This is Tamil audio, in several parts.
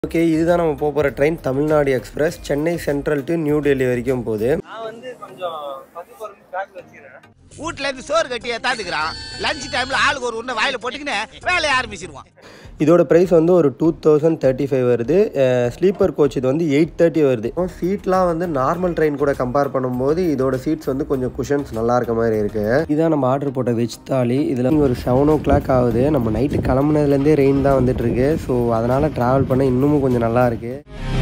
ஓகே இதுதான் நம்ம போக போகிற train Tamil Nadu express Chennai central to New Delhi வரைக்கும் போகுது நான் வந்து கொஞ்சம் பத்து பொருள் பேக் வச்சுக்கிறேன் வீட்ல இருந்து சோறு கட்டி எத்தாந்துக்கிறான் லஞ்ச் டைம்ல ஆளுக்கு ஒரு உருண்டை வாயில போட்டுக்கின்னு வேலையை ஆரம்பிச்சிருவான் இதோட ப்ரைஸ் வந்து ஒரு டூ தௌசண்ட் தேர்ட்டி ஃபைவ் வருது ஸ்லீப்பர் கோச் இது வந்து எயிட் தேர்ட்டி வருது சீட்லாம் வந்து நார்மல் ட்ரெயின் கூட கம்பேர் பண்ணும்போது இதோட சீட்ஸ் வந்து கொஞ்சம் குஷன்ஸ் நல்லா இருக்க மாதிரி இருக்கு இதான் நம்ம ஆர்டர் போட்ட வெஜ் தாலி இதில் ஒரு செவன் ஓ கிளாக் ஆகுது நம்ம நைட்டு கிளம்புனதுலேருந்தே ரெயின் தான் வந்துட்டு இருக்கு ஸோ அதனால ட்ராவல் பண்ண இன்னமும் கொஞ்சம் நல்லா இருக்கு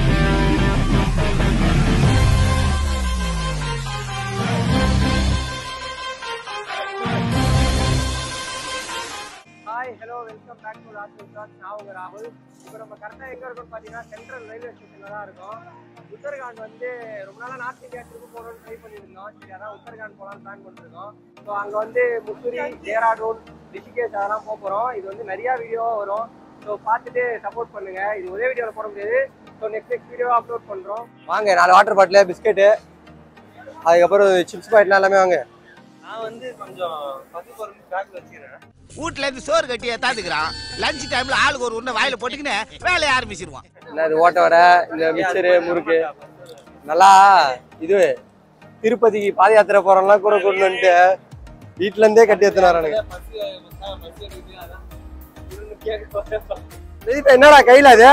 hi hello welcome back to Raj Gujarat நான் உங்க ராகுல் இப்போ நம்ம கரெக்டாக எங்கே இருக்கோம்னு பார்த்தீங்கன்னா சென்ட்ரல் ரயில்வே ஸ்டேஷனில் தான் இருக்கோம் உத்தரகாண்ட் வந்து ரொம்ப நாளாக நார்த் இந்தியா ட்ரிப்பு போகணும்னு ட்ரை பண்ணியிருந்தோம் சரி அதான் உத்தரகாண்ட் போகலான்னு பிளான் பண்ணிருக்கோம் ஸோ அங்கே வந்து முசூரி டேராடூன் ரிஷிகேஷ் அதெல்லாம் போக போகிறோம் இது வந்து நிறையா வீடியோவாக வரும் ஸோ பார்த்துட்டு சப்போர்ட் பண்ணுங்க இது ஒரே வீடியோவில் போட முடியாது so next next video upload பண்ணுறோம் வாங்க நாலு வாட்டர் பாட்டில் பிஸ்கெட்டு அதுக்கப்புறம் சிப்ஸ் பாக்கெட்லாம் எல்லாமே வாங்க நான் வந்து கொஞ்சம் பத்து பொருள் பேக் வச்சுக்கிறேன் வீட்ல இருந்து சோறு கட்டி எத்தாந்துக்கிறான் லஞ்ச் டைம்ல ஆளுக்கு ஒரு உருண்டை வாயில போட்டுக்கின்னு வேலையை ஆரம்பிச்சிருவான் என்ன இது ஓட்ட வடை இந்த மிக்சரு முறுக்கு நல்லா இது திருப்பதிக்கு பாத யாத்திரை போறோம்லாம் கூட கொண்டு வந்துட்டு வீட்டுல இருந்தே கட்டி எடுத்துன்னு வரானுங்க பிரதீப் என்னடா கையில அது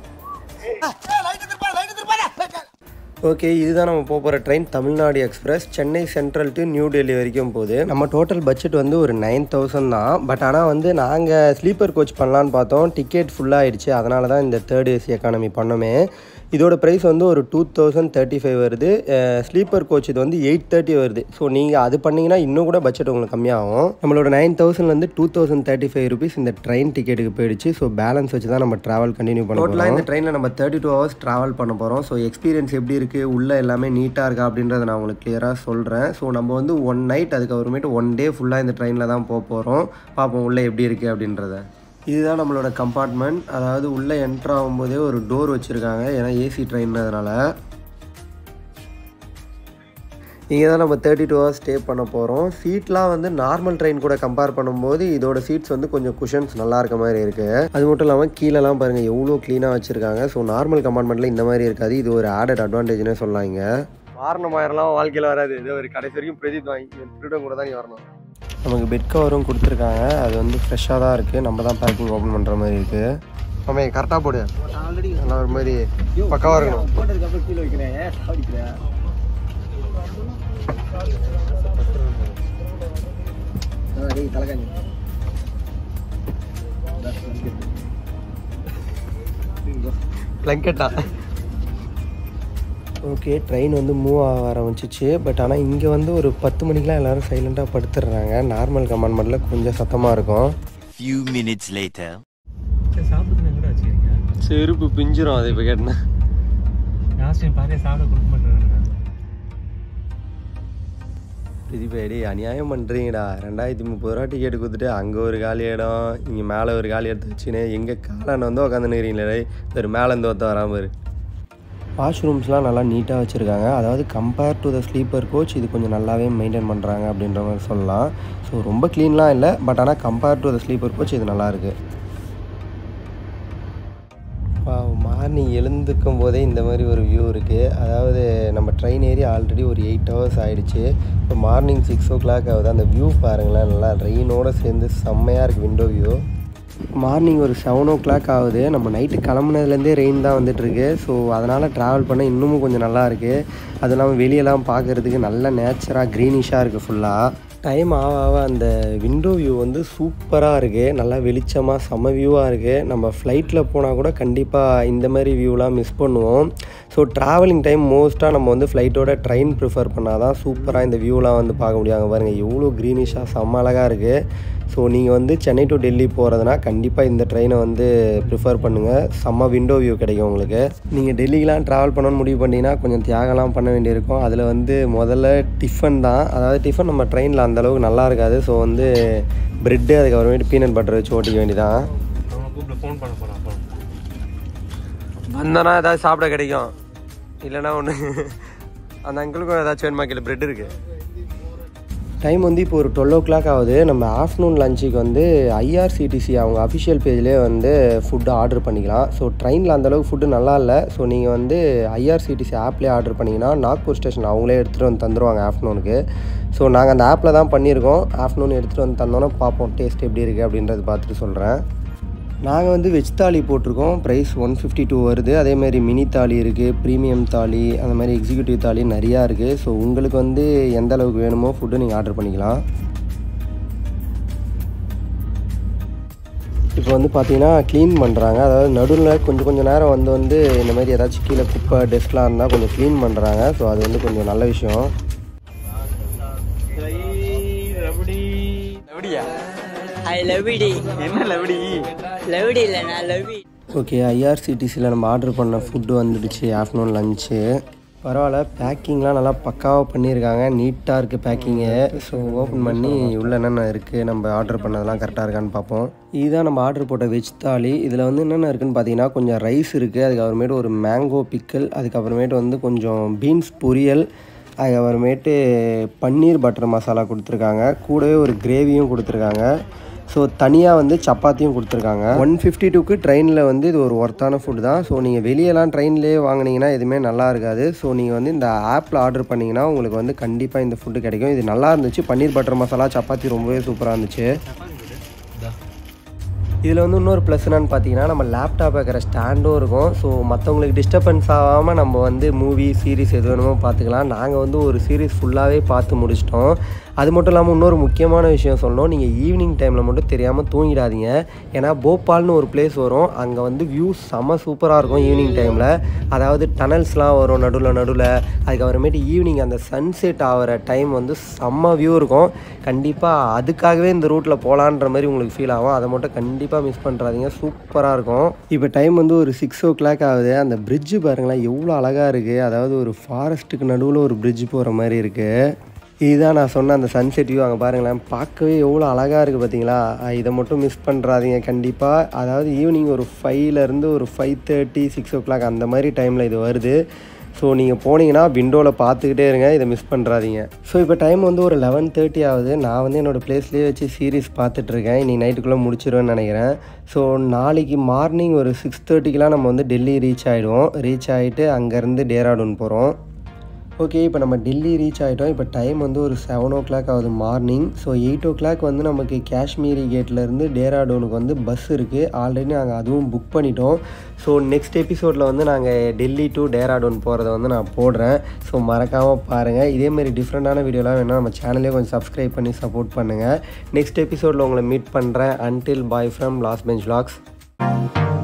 ஓகே இதுதான் நம்ம போக போகிற train Tamil Nadu express Chennai central to New Delhi வரைக்கும் போகுது நம்ம டோட்டல் பட்ஜெட் வந்து ஒரு நைன் தௌசண்ட் தான் பட் ஆனால் வந்து நாங்கள் ஸ்லீப்பர் கோச் பண்ணலான்னு பார்த்தோம் டிக்கெட் ஃபுல்லாக ஆயிடுச்சு அதனால தான் இந்த தேர்ட் ஏசி எக்கானமி பண்ணோமே இதோட ப்ரைஸ் வந்து ஒரு டூ தௌசண்ட் தேர்ட்டி ஃபைவ் வருது ஸ்லீப்பர் கோச் இது வந்து எயிட் தேர்ட்டி வருது ஸோ நீங்கள் அது பண்ணீங்கன்னா இன்னும் கூட பட்ஜெட் உங்களுக்கு கம்மியாகும் நம்மளோட நைன் தௌசண்ட்லேருந்து two thousand thirty five rupees இந்த ட்ரெயின் டிக்கெட்டுக்கு போயிடுச்சு ஸோ பேலன்ஸ் வச்சு தான் நம்ம ட்ராவல் கண்டினியூ பண்ண டோட்டலாக இந்த ட்ரெயினில் நம்ம தேர்ட்டி டூ ஹவர்ஸ் ட்ராவல் பண்ண போகிறோம் ஸோ எக்ஸ்பீரியன்ஸ் எப்படி இருக்குது உள்ளே எல்லாமே நீட்டாக இருக்கா அப்படின்றத நான் உங்களுக்கு கிளியராக சொல்கிறேன் ஸோ நம்ம வந்து ஒன் நைட் அதுக்கப்புறமேட்டு ஒன் டே ஃபுல்லாக இந்த ட்ரெயினில் தான் போக போகிறோம் பார்ப்போம் உள்ளே எப்படி இருக்குது அப்படின்றத இதுதான் நம்மளோட கம்பார்ட்மெண்ட் அதாவது உள்ளே என்ட்ரு ஆகும்போதே ஒரு டோர் வச்சுருக்காங்க ஏன்னா ஏசி ட்ரெயின்றதுனால இங்கே தான் நம்ம தேர்ட்டி டூ ஹவர்ஸ் ஸ்டே பண்ண போகிறோம் சீட்லாம் வந்து நார்மல் ட்ரெயின் கூட கம்பேர் பண்ணும்போது இதோட சீட்ஸ் வந்து கொஞ்சம் குஷன்ஸ் நல்லா இருக்க மாதிரி இருக்குது அது மட்டும் இல்லாமல் கீழெல்லாம் பாருங்கள் எவ்வளோ க்ளீனாக வச்சுருக்காங்க ஸோ நார்மல் கம்பார்ட்மெண்ட்டில் இந்த மாதிரி இருக்காது இது ஒரு ஆடட் அட்வான்டேஜ்னே சொல்லலாம் இங்கே வாரணமாயிரம்லாம் வாழ்க்கையில் வராது இது ஒரு கடைசி வரைக்கும் பிரதீப் வாங்கி திருடம் கூட தான் நீ வரணும் நமக்கு பெட் கவரும் கொடுத்துருக்காங்க அது வந்து ஃப்ரெஷ்ஷாக தான் இருக்குது நம்ம தான் பேக்கிங் ஓப்பன் பண்ணுற மாதிரி இருக்குது ஆமே கரெக்டாக போடு நல்லா ஒரு மாதிரி பக்காவாக இருக்கணும் போட்டதுக்கப்புறம் கீழே வைக்கிறேன் சாப்பிடுக்கிறேன் தலைக்காணி பிளங்கெட்டா ஓகே ட்ரெயின் வந்து மூவ் ஆக ஆரம்பிச்சிச்சு பட் ஆனால் இங்கே வந்து ஒரு பத்து மணிக்கெலாம் எல்லோரும் சைலண்ட்டாக படுத்துடுறாங்க நார்மல் கம்பார்ட்மெண்ட்டில் கொஞ்சம் சத்தமாக இருக்கும் few minutes later சாப்பிட்டு கூட வச்சுக்கிறீங்க செருப்பு பிஞ்சிரும் அது இப்போ கேட்டேன் லாஸ்ட் டைம் பாரு சாப்பிட கொடுக்க மாட்டேன் பிரதிபேடி அநியாயம் பண்ணுறீங்கடா ரெண்டாயிரத்தி முப்பது ரூபா டிக்கெட் கொடுத்துட்டு அங்கே ஒரு காலி இடம் இங்கே மேலே ஒரு காலி எடுத்து வச்சுன்னு எங்கே காலான வந்து உட்காந்துருக்கிறீங்களே ஒரு மேலேருந்து ஒருத்த வராமல் இரு வாஷ்ரூம்ஸ்லாம் நல்லா நீட்டாக வச்சுருக்காங்க அதாவது compare to the sleeper coach இது கொஞ்சம் நல்லாவே மெயின்டைன் பண்ணுறாங்க அப்படின்ற மாதிரி சொல்லலாம் ஸோ ரொம்ப க்ளீன்லாம் இல்லை பட் ஆனால் compare to the sleeper coach இது நல்லாயிருக்கு மார்னிங் எழுந்துக்கும் போதே இந்த மாதிரி ஒரு வியூ இருக்குது அதாவது நம்ம ட்ரெயின் ஏறி ஆல்ரெடி ஒரு எயிட் ஹவர்ஸ் ஆகிடுச்சு இப்போ மார்னிங் சிக்ஸ் ஓ கிளாக் ஆகுது அந்த வியூ பாருங்களேன் நல்லா ரெயினோடு சேர்ந்து செம்மையாக இருக்குது விண்டோ வியூ மார்னிங் ஒரு செவன் ஓ கிளாக் ஆகுது நம்ம நைட்டு கிளம்புனதுலேருந்தே ரெயின் தான் வந்துட்டுருக்கு ஸோ அதனால் ட்ராவல் பண்ண இன்னமும் கொஞ்சம் நல்லா இருக்குது அது இல்லாமல் வெளியெல்லாம் பார்க்குறதுக்கு நல்ல நேச்சராக க்ரீனிஷாக இருக்குது ஃபுல்லாக டைம் ஆக ஆக அந்த விண்டோ வியூ வந்து சூப்பராக இருக்குது நல்லா வெளிச்சமாக செம வியூவாக இருக்குது நம்ம ஃப்ளைட்டில் போனால் கூட கண்டிப்பாக இந்த மாதிரி வியூலாம் மிஸ் பண்ணுவோம் ஸோ ட்ராவலிங் டைம் மோஸ்ட்டாக நம்ம வந்து ஃப்ளைட்டோட ட்ரெயின் ப்ரிஃபர் பண்ணால் தான் சூப்பராக இந்த வியூலாம் வந்து பார்க்க முடியும் அங்கே பாருங்கள் எவ்வளோ க்ரீனிஷாக செம்ம அழகாக இருக்குது ஸோ நீங்கள் வந்து சென்னை டு டெல்லி போகிறதுனா கண்டிப்பாக இந்த ட்ரெயினை வந்து ப்ரிஃபர் பண்ணுங்கள் செம்ம விண்டோ வியூ கிடைக்கும் உங்களுக்கு நீங்கள் டெல்லிக்கெலாம் ட்ராவல் பண்ணணும்னு முடிவு பண்ணிங்கன்னா கொஞ்சம் தியாகம்லாம் பண்ண வேண்டியிருக்கும் அதில் வந்து முதல்ல டிஃபன் தான் அதாவது டிஃபன் நம்ம ட்ரெயினில் அந்தளவுக்கு நல்லா இருக்காது ஸோ வந்து ப்ரெட்டு அதுக்கப்புறமேட்டு பீனட் பட்டர் வச்சு ஓட்டிக்க வேண்டியதான் அவங்க கூப்பிட்டு ஃபோன் பண்ண போகிறோம் அப்புறம் வந்தோன்னா ஏதாவது சாப்பிட கிடைக்கும் இல்லைன்னா ஒன்று அந்த அங்கிளுக்கும் ஏதாச்சும் வேணுமா கேளு பிரெட் இருக்கு டைம் வந்து இப்போ ஒரு டுவெல் ஓ கிளாக் ஆகுது நம்ம ஆஃப்டர்நூன் லஞ்சுக்கு வந்து ஐஆர்சிடிசி அவங்க அஃபிஷியல் பேஜ்லேயே வந்து ஃபுட்டு ஆர்டர் பண்ணிக்கலாம் ஸோ ட்ரெயினில் அந்தளவுக்கு ஃபுட்டு நல்லா இல்லை ஸோ நீங்கள் வந்து ஐஆர்சிடிசி ஆப்லேயே ஆர்டர் பண்ணிங்கன்னா நாக்பூர் ஸ்டேஷன் அவங்களே எடுத்துகிட்டு வந்து தந்துடுவாங்க ஆஃப்டர்நூனுக்கு ஸோ நாங்கள் அந்த ஆப்பில் தான் பண்ணியிருக்கோம் ஆஃப்டர்நூன் எடுத்துகிட்டு வந்து தந்தோன்னே பார்ப்போம் டேஸ்ட் எப்படி இருக்குது அப்படின்றது பார்த்துட்டு சொல்கிறேன் நாங்கள் வந்து வெஜ் தாலி போட்டிருக்கோம் ப்ரைஸ் ஒன் ஃபிஃப்டி டூ வருது அதேமாதிரி மினி தாலி இருக்குது ப்ரீமியம் தாலி அந்த மாதிரி எக்ஸிக்யூட்டிவ் தாலி நிறையா இருக்குது ஸோ உங்களுக்கு வந்து எந்த அளவுக்கு வேணுமோ ஃபுட்டு நீங்கள் ஆர்டர் பண்ணிக்கலாம் இப்போ வந்து பார்த்தீங்கன்னா க்ளீன் பண்ணுறாங்க அதாவது நடுவில் கொஞ்சம் கொஞ்சம் நேரம் வந்து வந்து இந்த மாதிரி ஏதாச்சும் கீழே குப்பை டெஸ்ட்லாம் இருந்தால் கொஞ்சம் க்ளீன் பண்ணுறாங்க ஸோ அது வந்து கொஞ்சம் நல்ல விஷயம் ஐ லவ் டி என்ன லவ்டி லவ்டி இல்லைண்ணா லவ் ஓகே ஐஆர்சிடிசியில் நம்ம ஆர்டர் பண்ண ஃபுட்டு வந்துடுச்சு ஆஃப்டர்நூன் லஞ்சு பரவாயில்ல பேக்கிங்லாம் நல்லா பக்காவாக பண்ணியிருக்காங்க நீட்டாக இருக்குது பேக்கிங்கு ஸோ ஓப்பன் பண்ணி உள்ள என்னென்ன இருக்குது நம்ம ஆர்டர் பண்ணதெல்லாம் கரெக்டாக இருக்கான்னு பார்ப்போம் இதுதான் நம்ம ஆர்டர் போட்ட வெஜ் தாலி இதில் வந்து என்னென்ன இருக்குன்னு பார்த்தீங்கன்னா கொஞ்சம் ரைஸ் இருக்குது அதுக்கப்புறமேட்டு ஒரு மேங்கோ பிக்கல் அதுக்கப்புறமேட்டு வந்து கொஞ்சம் பீன்ஸ் பொரியல் அதுக்கப்புறமேட்டு பன்னீர் பட்டர் மசாலா கொடுத்துருக்காங்க கூடவே ஒரு கிரேவியும் கொடுத்துருக்காங்க ஸோ தனியாக வந்து சப்பாத்தியும் கொடுத்துருக்காங்க ஒன் ஃபிஃப்டி டூக்கு ட்ரெயினில் வந்து இது ஒரு ஒர்த்தான ஃபுட் தான் ஸோ நீங்கள் வெளியெல்லாம் ட்ரெயின்லேயே வாங்கினீங்கன்னா எதுவுமே நல்லா இருக்காது ஸோ நீங்கள் வந்து இந்த ஆப்பில் ஆர்டர் பண்ணிங்கன்னா உங்களுக்கு வந்து கண்டிப்பாக இந்த ஃபுட்டு கிடைக்கும் இது நல்லா இருந்துச்சு பன்னீர் பட்டர் மசாலா சப்பாத்தி ரொம்பவே சூப்பராக இருந்துச்சு இதில் வந்து இன்னொரு ப்ளஸ் என்னன்னு பார்த்தீங்கன்னா நம்ம லேப்டாப் வைக்கிற ஸ்டாண்டும் இருக்கும் ஸோ மற்றவங்களுக்கு டிஸ்டர்பன்ஸ் ஆகாமல் நம்ம வந்து மூவி சீரிஸ் எது வேணுமோ பார்த்துக்கலாம் நாங்கள் வந்து ஒரு சீரிஸ் ஃபுல்லாகவே பார்த்து முடிச்சிட்டோம் அது மட்டும் இல்லாமல் இன்னொரு முக்கியமான விஷயம் சொல்லணும் நீங்கள் ஈவினிங் டைமில் மட்டும் தெரியாமல் தூங்கிடாதீங்க ஏன்னா போபால்னு ஒரு பிளேஸ் வரும் அங்கே வந்து வியூ செம்ம சூப்பராக இருக்கும் ஈவினிங் டைமில் அதாவது டனல்ஸ்லாம் வரும் நடுவில் நடுவில் அதுக்கப்புறமேட்டு ஈவினிங் அந்த சன்செட் ஆகிற டைம் வந்து செம்ம வியூ இருக்கும் கண்டிப்பாக அதுக்காகவே இந்த ரூட்டில் போகலான்ற மாதிரி உங்களுக்கு ஃபீல் ஆகும் அதை மட்டும் கண்டிப்பாக மிஸ் பண்ணுறாதீங்க சூப்பராக இருக்கும் இப்போ டைம் வந்து ஒரு சிக்ஸ் ஓ கிளாக் ஆகுது அந்த பிரிட்ஜு பாருங்களேன் எவ்வளோ அழகாக இருக்குது அதாவது ஒரு ஃபாரஸ்ட்டுக்கு நடுவில் ஒரு பிரிட்ஜ் போகிற மாதிரி இருக்குது இதுதான் நான் சொன்ன அந்த சன்செட் வியூ அங்கே பாருங்களேன் பார்க்கவே எவ்வளோ அழகாக இருக்குது பார்த்தீங்களா அஹ் இதை மட்டும் மிஸ் பண்ணுறாதீங்க கண்டிப்பாக அதாவது ஈவினிங் ஒரு ஃபைவ்லேருந்து ஒரு five thirty six o'clock அந்த மாதிரி டைமில் இது வருது ஸோ நீங்கள் போனீங்கன்னா விண்டோவில் பார்த்துக்கிட்டே இருங்க இதை மிஸ் பண்ணுறாதீங்க ஸோ இப்போ டைம் வந்து ஒரு லெவன் தேர்ட்டி ஆகுது நான் வந்து என்னோடய ப்ளேஸ்லேயே வச்சு சீரிஸ் பார்த்துட்ருக்கேன் இன்னைக்கு நைட்டுக்குள்ளே முடிச்சிருவேன்னு நினைக்கிறேன் ஸோ நாளைக்கு மார்னிங் ஒரு சிக்ஸ் தேர்ட்டிக்கெலாம் நம்ம வந்து டெல்லி ரீச் ஆகிடுவோம் ரீச் ஆகிட்டு அங்கேருந்து டேராடூன் போகிறோம் ஓகே இப்போ நம்ம டெல்லி ரீச் ஆகிட்டோம் இப்போ டைம் வந்து ஒரு செவன் ஓ கிளாக் ஆகுது morning so eight o'clock வந்து நமக்கு காஷ்மீரி கேட்லேருந்து டேராடூனுக்கு வந்து பஸ் இருக்குது ஆல்ரெடி நாங்கள் அதுவும் புக் பண்ணிட்டோம் ஸோ நெக்ஸ்ட் எபிசோடில் வந்து நாங்கள் டெல்லி டு டேராடூன் போகிறத வந்து நான் போடுறேன் ஸோ மறக்காமல் பாருங்கள் இதேமாரி டிஃப்ரெண்ட்டான வீடியோலாம் வேணால் நம்ம சேனலே கொஞ்சம் சப்ஸ்கிரைப் பண்ணி சப்போர்ட் பண்ணுங்கள் நெக்ஸ்ட் எபிசோடில் உங்களை மீட் பண்ணுறேன் until bye from last bench vlogs